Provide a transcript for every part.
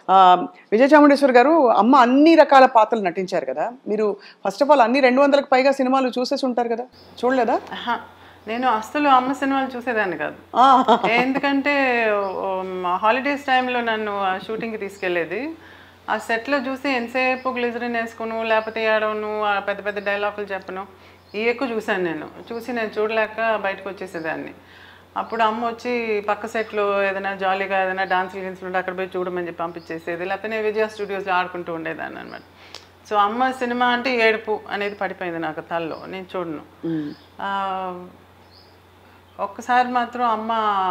ఆ, విజయ చాముండేశ్వర్ గారు అమ్మ అన్ని రకాల పాత్రలు నటించారు కదా మీరు ఫస్ట్ ఆఫ్ ఆల్ అన్ని రెండు వందలకు పైగా సినిమాలు చూసేసి ఉంటారు కదా చూడలేదా ఆహా. నేను అస్సలు అమ్మ సినిమాలు చూసేదాన్ని కాదు ఆ, ఎందుకంటే హాలిడేస్ టైంలో నన్ను ఆ షూటింగ్కి తీసుకెళ్ళేది ఆ సెట్లో చూసి ఎంతసేపు గ్లిజరిన్ వేసుకును లేకపోతే ఏడవను ఆ పెద్ద పెద్ద డైలాగులు చెప్పను ఈ ఎక్కువ చూశాను నేను చూసి నేను చూడలేక బయటకు వచ్చేసేదాన్ని అప్పుడు అమ్మ వచ్చి పక్క సెట్లో ఏదైనా జాలీగా ఏదైనా డాన్సులు గిన్సులు ఉంటే అక్కడ పోయి చూడమని చెప్పి పంపించేసేది లేకపోతే నేను విజయ స్టూడియోస్లో ఆడుకుంటూ ఉండేదాన్ని అనమాట సో అమ్మ సినిమా అంటే ఏడుపు అనేది పడిపోయింది నాకు తల్లో నేను చూడను ఆ, ఒక్కసారి మాత్రం అమ్మ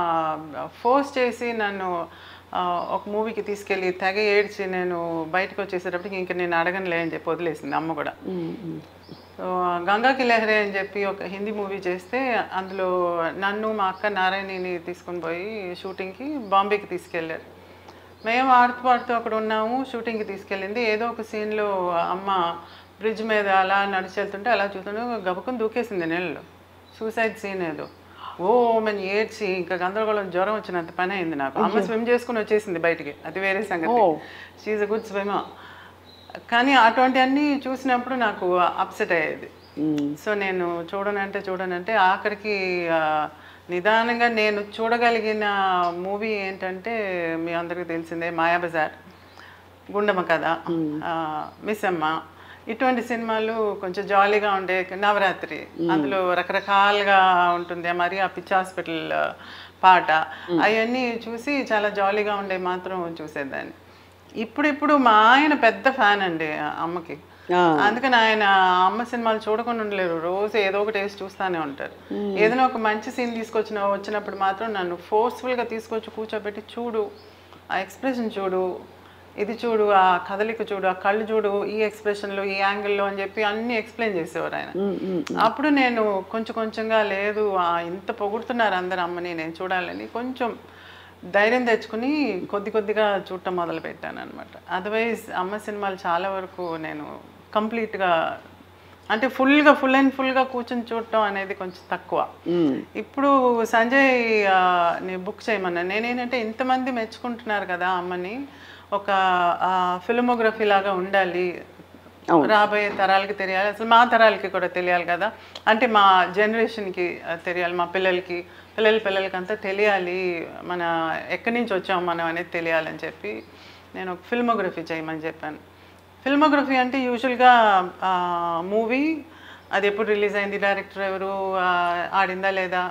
ఫోర్స్ చేసి నన్ను ఆ, ఒక మూవీకి తీసుకెళ్ళి తెగ ఏడ్చి నేను బయటకు వచ్చేసేటప్పటికి ఇంక నేను అడగనులే అని చెప్పి వదిలేసింది అమ్మ కూడా సో గంగాకి లెహరే అని చెప్పి ఒక హిందీ మూవీ చేస్తే అందులో నన్ను మా అక్క నారాయణిని తీసుకొని పోయి షూటింగ్కి బాంబేకి తీసుకెళ్ళారు మేము ఆడుతూ పాడుతూ అక్కడ ఉన్నాము షూటింగ్కి తీసుకెళ్ళింది ఏదో ఒక సీన్లో అమ్మ బ్రిడ్జ్ మీద అలా నడిచి వెళ్తుంటే అలా చూస్తుంటే గబుకుని దూకేసింది నీళ్ళలో సూసైడ్ సీన్ ఏదో ఓ మని ఏడ్చి ఇంకా గందరగోళం జ్వరం వచ్చినంత పని అయింది నాకు అమ్మ స్విమ్ చేసుకుని వచ్చేసింది బయటికి అది వేరే సంగతి షీఈ్ అ గుడ్ స్విమ్మర్ కానీ అటువంటివన్నీ చూసినప్పుడు నాకు అప్సెట్ అయ్యేది సో నేను చూడనంటే చూడనంటే ఆఖరికి ఆ, నిదానంగా నేను చూడగలిగిన మూవీ ఏంటంటే మీ అందరికీ తెలిసిందే మాయాబజార్ గుండమ్మ కథ ఆ, మిస్ అమ్మ ఇటువంటి సినిమాలు కొంచెం జాలీగా ఉండే నవరాత్రి అందులో రకరకాలుగా ఉంటుంది మరి ఆ పిచ్చి హాస్పిటల్ పాట అవన్నీ చూసి చాలా జాలీగా ఉండే మాత్రం చూసేదాన్ని ఇప్పుడిప్పుడు మా ఆయన పెద్ద ఫ్యాన్ అండి ఆ అమ్మకి ఆ. అందుకని ఆయన అమ్మ సినిమాలు చూడకుండా ఉండలేరు రోజు ఏదో ఒకటి వేసి చూస్తానే ఉంటారు ఏదైనా ఒక మంచి సీన్ తీసుకొచ్చిన వచ్చినప్పుడు మాత్రం నన్ను ఫోర్స్ఫుల్గా తీసుకొచ్చి కూర్చోబెట్టి చూడు ఆ ఎక్స్ప్రెషన్ చూడు ఇది చూడు ఆ కదలిక చూడు ఆ కళ్ళు చూడు ఈ ఎక్స్ప్రెషన్లో ఈ యాంగిల్లో అని చెప్పి అన్ని ఎక్స్ప్లెయిన్ చేసేవారు ఆయన అప్పుడు నేను కొంచెం కొంచెంగా లేదు ఆ, ఇంత పొగుడుతున్నారు అందరు అమ్మని నేను చూడాలని కొంచెం ధైర్యం తెచ్చుకుని కొద్ది కొద్దిగా చూడటం మొదలు పెట్టాను అనమాట అదర్వైజ్ అమ్మ సినిమాలు చాలా వరకు నేను కంప్లీట్గా అంటే ఫుల్గా ఫుల్ అండ్ ఫుల్గా కూర్చొని చూడటం అనేది కొంచెం తక్కువ ఇప్పుడు సంజయ్ ఆ, ని బుక్ చేయమన్నా నేనేంటంటే ఇంతమంది మెచ్చుకుంటున్నారు కదా అమ్మని ఒక ఫిల్మోగ్రఫీ లాగా ఉండాలి రాబోయే తరాలకి తెలియాలి అసలు మా తరాలకి కూడా తెలియాలి కదా అంటే మా జనరేషన్కి తెలియాలి మా పిల్లలకి పిల్లల పిల్లలకి అంతా తెలియాలి మన ఎక్కడి నుంచి వచ్చాం మనం అనేది తెలియాలని చెప్పి నేను ఒక ఫిల్మోగ్రఫీ చేయమని చెప్పాను ఫిల్మోగ్రఫీ అంటే యూజువల్గా మూవీ అది ఎప్పుడు రిలీజ్ అయింది డైరెక్టర్ ఎవరు ఆ, ఆడిందా లేదా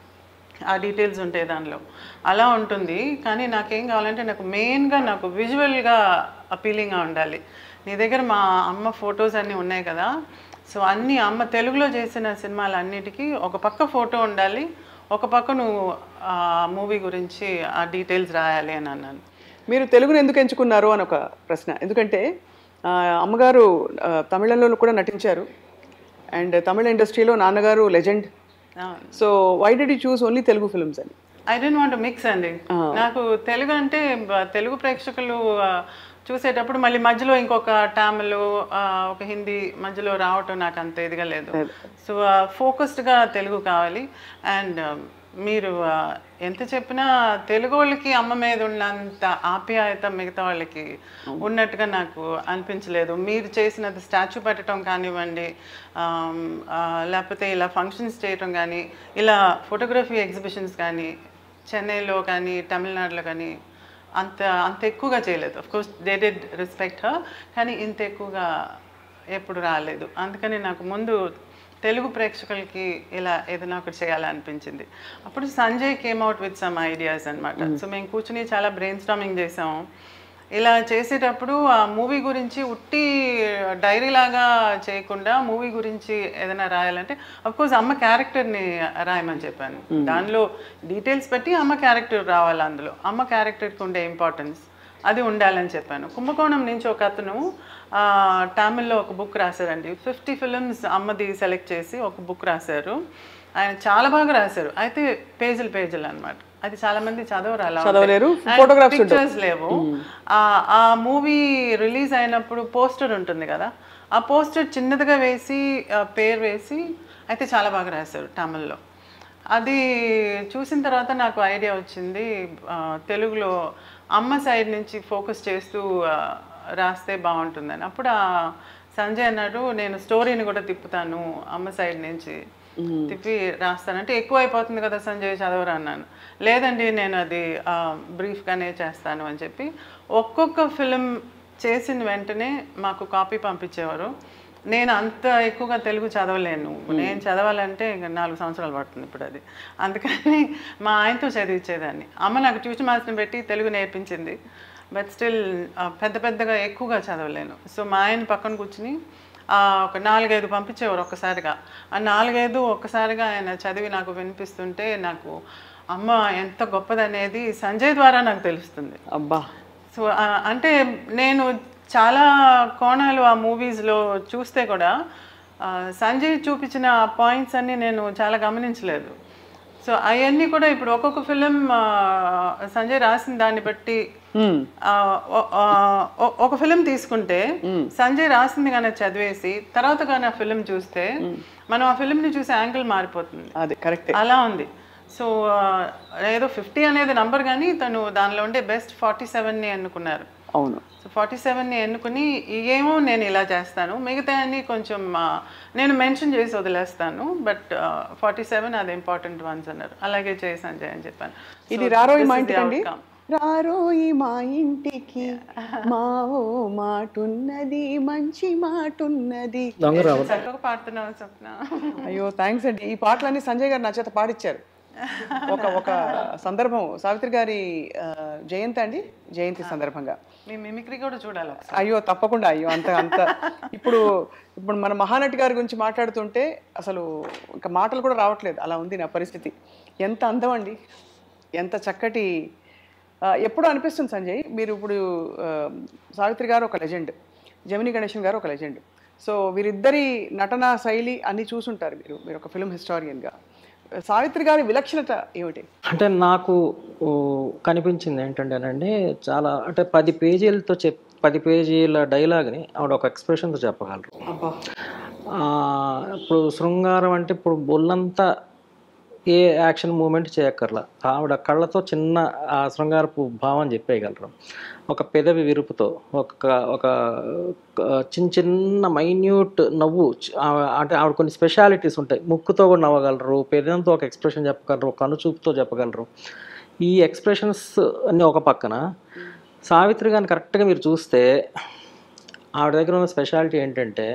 ఆ డీటెయిల్స్ ఉంటాయి దానిలో అలా ఉంటుంది కానీ నాకేం కావాలంటే నాకు మెయిన్గా నాకు విజువల్గా అపీలింగ్గా ఉండాలి నీ దగ్గర మా అమ్మ ఫొటోస్ అన్నీ ఉన్నాయి కదా సో అన్నీ అమ్మ తెలుగులో చేసిన సినిమాలు అన్నిటికీ ఒక పక్క ఫోటో ఉండాలి ఒక పక్క నువ్వు ఆ మూవీ గురించి ఆ డీటెయిల్స్ రాయాలి అని అన్నాను మీరు తెలుగును ఎందుకు ఎంచుకున్నారు అని ఒక ప్రశ్న ఎందుకంటే ఆ, అమ్మగారు ఆ, తమిళంలో కూడా నటించారు అండ్ తమిళ ఇండస్ట్రీలో నాన్నగారు లెజెండ్ అవును. So why did you choose only Telugu films అని ఐ డోంట్ వాంట్ మిక్స్ అండి నాకు తెలుగు అంటే బ- తెలుగు ప్రేక్షకులు ఆ, చూసేటప్పుడు మళ్ళీ మధ్యలో ఇంకొక టామిల్ ఆ, ఒక హిందీ మధ్యలో రావటం నాకు అంత ఇదిగా లేదు సో ఫోకస్డ్గా తెలుగు కావాలి అండ్ మీరు ఆ, ఎంత చెప్పినా తెలుగు వాళ్ళకి అమ్మ మీద ఉన్నంత ఆప్యాయత మిగతా వాళ్ళకి ఉన్నట్టుగా నాకు అనిపించలేదు మీరు చేసినది స్టాచ్యూ పెట్టడం కానివ్వండి ఆమ్, ఆ, లేకపోతే ఇలా ఫంక్షన్స్ చేయటం కానీ ఇలా ఫోటోగ్రఫీ ఎగ్జిబిషన్స్ కానీ చెన్నైలో కానీ తమిళనాడులో కానీ అంత అంత ఎక్కువగా చేయలేదు of course they did respect her కానీ ఇంత ఎక్కువగా ఎప్పుడు రాలేదు అందుకని నాకు ముందు తెలుగు ప్రేక్షకులకి ఇలా ఏదైనా ఒకటి చేయాలనిపించింది అప్పుడు Sanjay came out with some ideas అన్నమాట సో మేము కూర్చుని చాలా బ్రెయిన్ స్టామింగ్ చేసాము ఇలా చేసేటప్పుడు ఆ మూవీ గురించి ఉట్టి డైరీ లాగా చేయకుండా మూవీ గురించి ఏదైనా రాయాలంటే కోర్స్ అమ్మ క్యారెక్టర్ని రాయమని చెప్పాను దానిలో డీటెయిల్స్ పెట్టి అమ్మ క్యారెక్టర్ రావాలి అందులో అమ్మ క్యారెక్టర్కి ఉండే ఇంపార్టెన్స్ అది ఉండాలని చెప్పాను కుంభకోణం నుంచి ఒక అతను ఆ, తమిళ్లో ఒక బుక్ రాశారండి ఫిఫ్టీ ఫిలిమ్స్ అమ్మది సెలెక్ట్ చేసి ఒక బుక్ రాశారు ఆయన చాలా బాగా రాశారు అయితే పేజీలు పేజీలు అన్నమాట అది చాలా మంది చదవరు అలా చదవలేరు, ఉంటాయి. photographs And పిక్చర్స్ లేవు ఆ- ఆ మూవీ రిలీజ్ అయినప్పుడు పోస్టర్ ఉంటుంది కదా ఆ పోస్టర్ చిన్నదిగా వేసి ఆ పేరు వేసి అయితే చాలా బాగా రాశారు తమిళ్లో అది చూసిన తర్వాత నాకు ఐడియా వచ్చింది ఆ, తెలుగులో అమ్మ సైడ్ నుంచి ఫోకస్ చేస్తూ ఆ, రాస్తే బాగుంటుందని అప్పుడు ఆ సంజయ్ అన్నాడు నేను స్టోరీని కూడా తిప్పుతాను అమ్మ సైడ్ నుంచి తిప్పి రాస్తానంటే ఎక్కువ అయిపోతుంది కదా సంజయ్ చదవరా అన్నాను లేదండి నేను అది బ్రీఫ్గానే చేస్తాను అని చెప్పి ఒక్కొక్క ఫిలిం చేసిన వెంటనే మాకు కాపీ పంపించేవారు నేను అంత ఎక్కువగా తెలుగు చదవలేను నేను చదవాలంటే ఇంకా నాలుగు సంవత్సరాలు పడుతుంది ఇప్పుడు అది అందుకని మా ఆయనతో చదివించేదాన్ని అమ్మ నాకు ట్యూషన్ మాస్టర్ని పెట్టి తెలుగు నేర్పించింది బట్ స్టిల్ పెద్ద పెద్దగా ఎక్కువగా చదవలేను సో మా ఆయన పక్కన కూర్చుని ఆ, ఒక నాలుగైదు పంపించేవారు ఒక్కసారిగా ఆ నాలుగైదు ఒక్కసారిగా ఆయన చదివి నాకు వినిపిస్తుంటే నాకు అమ్మ ఎంత గొప్పదనేది సంజయ్ ద్వారా నాకు తెలుస్తుంది అబ్బా సో ఆ, అంటే నేను చాలా కోణాలు ఆ మూవీస్లో చూస్తే కూడా ఆ, సంజయ్ చూపించిన పాయింట్స్ అన్నీ నేను చాలా గమనించలేదు సో అవన్నీ కూడా ఇప్పుడు ఒక్కొక్క ఫిలిం సంజయ్ రాసిన దాన్ని బట్టి మ్మ్. ఆ, ఒ- ఆ, ఒ- ఒక ఫిలిం తీసుకుంటే సంజయ్ రాసింది కానీ చదివేసి తర్వాత కానీ ఆ ఫిలిం చూస్తే మనం ఆ ఫిలింని చూసే యాంగిల్ మారిపోతుంది అది కరెక్టే అలా ఉంది సో ఆ, ఏదో ఫిఫ్టీ అనేది నంబర్ కానీ తను దానిలో ఉండే బెస్ట్ ఫార్టీ సెవెన్ని ఎన్నుకున్నారు అవును సో ఫార్టీ సెవెన్ని ఎన్నుకుని ఏమో నేను ఇలా చేస్తాను మిగతా అన్ని కొంచెం ఆ, నేను మెన్షన్ చేసి వదిలేస్తాను బట్ ఫార్టీ సెవెన్ అది ఇంపార్టెంట్ వన్స్ అన్నారు అలాగే చేయి సంజయ్ అని చెప్పాను ఇది So, రారోయి this మా is the ఇంటికి అండి outcome. రారోయి మా ఇంటికి మా ఓ మాటున్నది మంచి మాటున్నది దొంగరావు చక్కగా పాడుతున్నావు స్వప్న అయ్యో థ్యాంక్స్ అండి ఈ పాటలన్నీ సంజయ్ గారు నా చేత పాడిచ్చారు ఒక ఒక సందర్భం సావిత్రి గారి ఆ, జయంతి అండి జయంతి సందర్భంగా మీ మిమిక్రీ కూడా చూడాలి ఒకసారి. అయ్యో తప్పకుండా అయ్యో అంత అంత ఇప్పుడు ఇప్పుడు మన మహానటి గారి గురించి మాట్లాడుతుంటే అసలు ఇంకా మాటలు కూడా రావట్లేదు అలా ఉంది నా పరిస్థితి ఎంత అందం అండి ఎంత చక్కటి ఆ, ఎప్పుడు అనిపిస్తుంది సంజయ్ మీరు ఇప్పుడు ఆ, సావిత్రి గారు ఒక లెజెండ్ జమిని గణేశన్ గారు ఒక లెజెండ్ సో వీరిద్దరి నటనా శైలి అన్నీ చూసుంటారు మీరు మీరు ఒక ఫిల్మ్ హిస్టారియన్గా సావిత్రి గారి విలక్షణత ఏమిటి అంటే నాకు ఓ, కనిపించింది ఏంటంటేనండి చాలా అంటే పది పేజీలతో చెప్ పది పేజీల డైలాగ్ని ఆవిడ ఒక ఎక్స్ప్రెషన్తో చెప్పగలరు అబ్బా ఆ, ఇప్పుడు శృంగారం అంటే ఇప్పుడు బొల్లంతా ఏ యాక్షన్ మూమెంట్ చేయక్కర్లా ఆవిడ కళ్ళతో చిన్న ఆ శృంగారపు భావం చెప్పేయగలరు ఒక పెదవి విరుపుతో ఒక ఒక చిన్న చిన్న మైన్యూట్ నవ్వు చ- ఆ- అంటే ఆవిడ కొన్ని స్పెషాలిటీస్ ఉంటాయి ముక్కుతో కూడా నవ్వగలరు పెదంతో ఒక ఎక్స్ప్రెషన్ చెప్పగలరు కనుచూపుతో చెప్పగలరు ఈ ఎక్స్ప్రెషన్స్ అన్నీ ఒక పక్కన సావిత్రి గారిని కరెక్ట్గా మీరు చూస్తే ఆవిడ దగ్గర ఉన్న స్పెషాలిటీ ఏంటంటే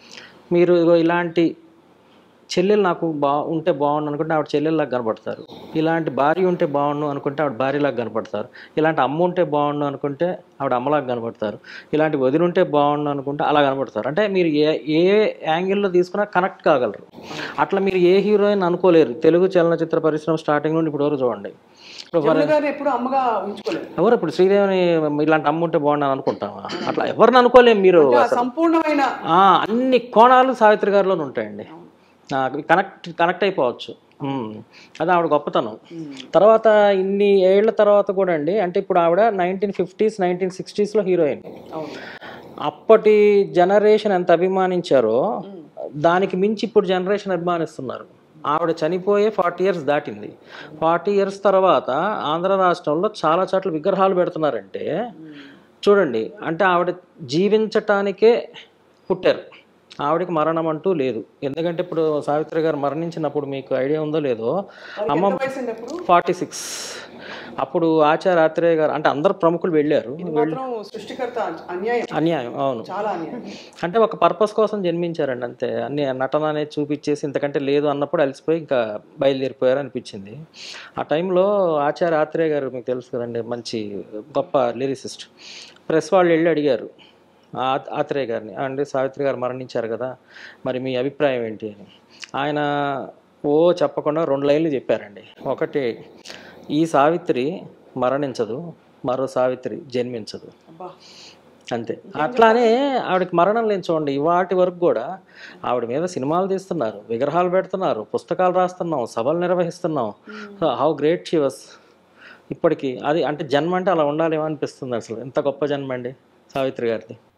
మీరు ఇగో ఇలాంటి చెల్లెలు నాకు బా ఉంటే బాగుండు అనుకుంటే ఆవిడ చెల్లెల్లాగా కనపడతారు ఇలాంటి భార్య ఉంటే బాగుండు అనుకుంటే ఆవిడ భార్యలాగా కనపడతారు ఇలాంటి అమ్మ ఉంటే బాగుండు అనుకుంటే ఆవిడ అమ్మలాగా కనపడతారు ఇలాంటి వదిన ఉంటే బాగుండు అనుకుంటే అలా కనపడతారు అంటే మీరు ఏ ఏ యాంగిల్లో తీసుకున్నా కనెక్ట్ కాగలరు అట్లా మీరు ఏ హీరోయిన్ అనుకోలేరు తెలుగు చలనచిత్ర పరిశ్రమ స్టార్టింగ్ నుండి ఇప్పుడు వరకు చూడండి ఇప్పుడు జమున గారిని ఎప్పుడు అమ్మగా ఉంచుకోలేదు ఎవరు ఇప్పుడు శ్రీదేవిని ఇలాంటి అమ్మ ఉంటే బాగుండు అని అనుకుంటామా అట్లా ఎవరిని అనుకోలేము మీరు ఆ సంపూర్ణమైన ఆ, అన్ని కోణాలు సావిత్రి గారిలోనే ఉంటాయండి కనెక్ట్ కనెక్ట్ అయిపోవచ్చు ఉమ్. అది ఆవిడ గొప్పతనం తర్వాత ఇన్ని ఏళ్ల తర్వాత కూడా అండి అంటే ఇప్పుడు ఆవిడ నైన్టీన్ ఫిఫ్టీస్ నైన్టీన్ సిక్స్టీస్లో హీరోయిన్ అవును అప్పటి జనరేషన్ ఎంత అభిమానించారో దానికి మించి ఇప్పుడు జనరేషన్ అభిమానిస్తున్నారు ఆవిడ చనిపోయే ఫార్టీ ఇయర్స్ దాటింది ఫార్టీ ఇయర్స్ తర్వాత ఆంధ్ర రాష్ట్రంలో చాలా చోట్ల విగ్రహాలు పెడుతున్నారంటే చూడండి అంటే ఆవిడ జీవించటానికే పుట్టారు ఆవిడకి మరణం అంటూ లేదు ఎందుకంటే ఇప్పుడు సావిత్రి గారు మరణించినప్పుడు మీకు ఐడియా ఉందో లేదో అమ్మ వయసు అండి అప్పుడు ఫార్టీ సిక్స్ అప్పుడు ఆచార్య ఆత్రేయ గారు అంటే అందరు ప్రముఖులు వెళ్ళారు ఇది మాత్రం సృష్టికర్త అన్యాయం అన్యాయం అవును చాలా అన్యాయం అంటే ఒక పర్పస్ కోసం జన్మించారండి అంతే అన్ని నటన అనేది చూపించేసి ఇంతకంటే లేదు అన్నప్పుడు అలసిపోయి ఇంకా బయలుదేరిపోయారు అనిపించింది ఆ టైంలో ఆచార్య ఆత్రేయ గారు మీకు తెలుసు కదండి మంచి గొప్ప లిరిసిస్ట్ ప్రెస్ వాళ్ళు వెళ్ళి అడిగారు ఆ- ఆత్రేయ గారిని అంటే సావిత్రి గారు మరణించారు కదా మరి మీ అభిప్రాయం ఏంటి అని ఆయన ఓ చెప్పకుండా రెండు లైన్లు చెప్పారండి ఒకటి ఈ సావిత్రి మరణించదు మరో సావిత్రి జన్మించదు అబ్బా అంతే అట్లానే ఆవిడకి మరణం లేని చూడండి ఇవాటి వరకు కూడా ఆవిడ మీద సినిమాలు తీస్తున్నారు విగ్రహాలు పెడుతున్నారు పుస్తకాలు రాస్తున్నాం సభలు నిర్వహిస్తున్నాం హౌ గ్రేట్ షీ వాస్ ఇప్పటికీ అది అంటే జన్మ అంటే అలా ఉండాలేమో అనిపిస్తుంది అసలు ఎంత గొప్ప జన్మ అండి సావిత్రి గారిది